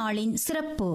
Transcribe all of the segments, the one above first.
இந்நாளின் சிறப்பு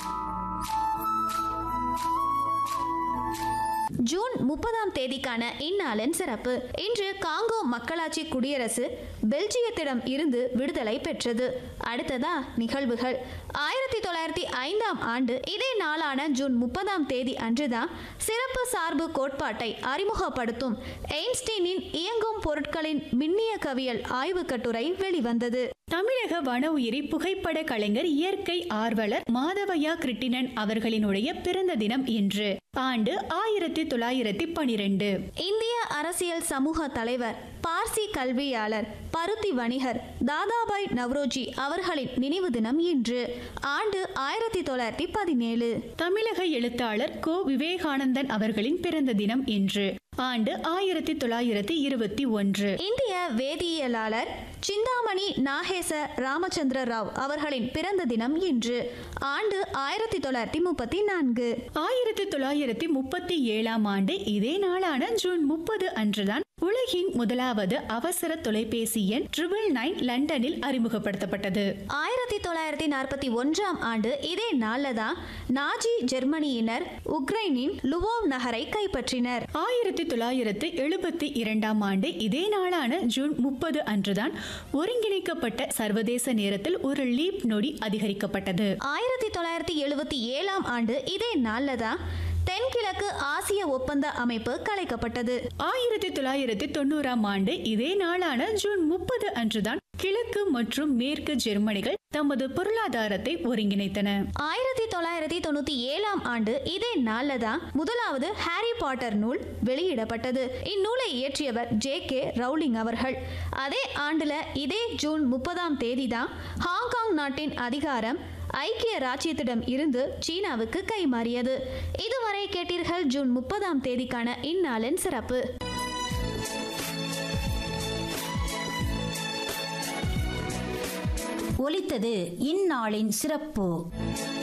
ஜூன் முப்பதாம் தேதிக்கான இந்நாளின் சிறப்பு இன்று காங்கோ மக்களாட்சி குடியரசு பெல்ஜியத்திடம் இருந்து விடுதலை பெற்றது அடுத்ததா நிகழ்வுகள் ஆயிரத்தி தொள்ளாயிரத்தி ஐந்தாம் ஆண்டு இதே நாளான ஜூன் முப்பதாம் தேதி அன்றுதான் சிறப்பு சார்பு கோட்பாட்டை அறிமுகப்படுத்தும் எயின்ஸ்டீனின் இயங்கும் பொருட்களின் மின்னிய கவியல் ஆய்வுக் கட்டுரை வெளிவந்தது தமிழக வன உயிரி புகைப்பட கலைஞர் இயற்கை ஆர்வலர் மாதவையா கிருட்டிணன் அவர்களினுடைய பிறந்த தினம் இன்று ஆண்டு ஆயிரத்தி தொள்ளாயிரத்தி பனிரெண்டு இந்திய அரசியல் சமூக தலைவர் பார்சி கல்வியாளர் பருத்தி வணிகர் தாதாபாய் நவ்ரோஜி அவர்களின் நினைவு தினம் இன்று ஆண்டு ஆயிரத்தி தொள்ளாயிரத்தி பதினேழு தமிழக எழுத்தாளர் கோ விவேகானந்தன் அவர்களின் பிறந்த தினம் இன்று ஆண்டு ஆயிரத்தி தொள்ளாயிரத்தி இருபத்தி ஒன்று இந்திய வேதியியலாளர் சிந்தாமணி நாகேச ராமச்சந்திர ராவ் அவர்களின் பிறந்த தினம் இன்று ஆண்டு ஆயிரத்தி தொள்ளாயிரத்தி முப்பத்தி நான்கு ஆயிரத்தி தொள்ளாயிரத்தி முப்பத்தி ஏழாம் ஆண்டு இதே நாளான ஜூன் முப்பது அன்றுதான் உலகின் முதலாவது அவசர தொலைபேசி எண் ட்ரிபிள் நைன் லண்டனில் அறிமுகப்படுத்தப்பட்டது ஆயிரத்தி தொள்ளாயிரத்தி நாற்பத்தி ஒன்றாம் ஆண்டு இதே நாளில் தான் நாஜி ஜெர்மனியினர் உக்ரைனின் லுவோவ் நகரை கைப்பற்றினர் ஆயிரத்தி தொள்ளாயிரத்து எழுபத்தி இரண்டாம் ஆண்டு இதே நாளான ஜூன் முப்பது அன்றுதான் ஒருங்கிணைக்கப்பட்ட சர்வதேச நேரத்தில் ஒரு லீப் நொடி அதிகரிக்கப்பட்டது ஆயிரத்தி தொள்ளாயிரத்தி எழுபத்தி ஏழாம் ஆண்டு இதே நாளில் தான் தென்கிழக்கு ஆசிய ஒப்பந்த அமைப்பு கலைக்கப்பட்டது ஆயிரத்தி தொள்ளாயிரத்தி தொண்ணூறாம் ஆண்டு இதே நாளான ஜூன் முப்பது அன்றுதான் கிழக்கு மற்றும் மேற்கு ஜெர்மனிகள் தமது பொருளாதாரத்தை ஒருங்கிணைத்தன ஆயிரத்தி தொள்ளாயிரத்தி தொண்ணூத்தி ஏழாம் ஆண்டு இதே நாளில் தான் முதலாவது ஹாரி பாட்டர் நூல் வெளியிடப்பட்டது இந்நூலை இயற்றியவர் ஜே கே ரவுலிங் அவர்கள் அதே ஆண்டுல இதே ஜூன் முப்பதாம் தேதி தான் ஹாங்காங் நாட்டின் அதிகாரம் ஐக்கிய ராச்சியத்திடம் இருந்து சீனாவுக்கு கைமாறியது இதுவரை கேட்டீர்கள் ஜூன் முப்பதாம் தேதிக்கான இந்நாளின் சிறப்பு ஒலித்தது இந்நாளின் சிறப்பு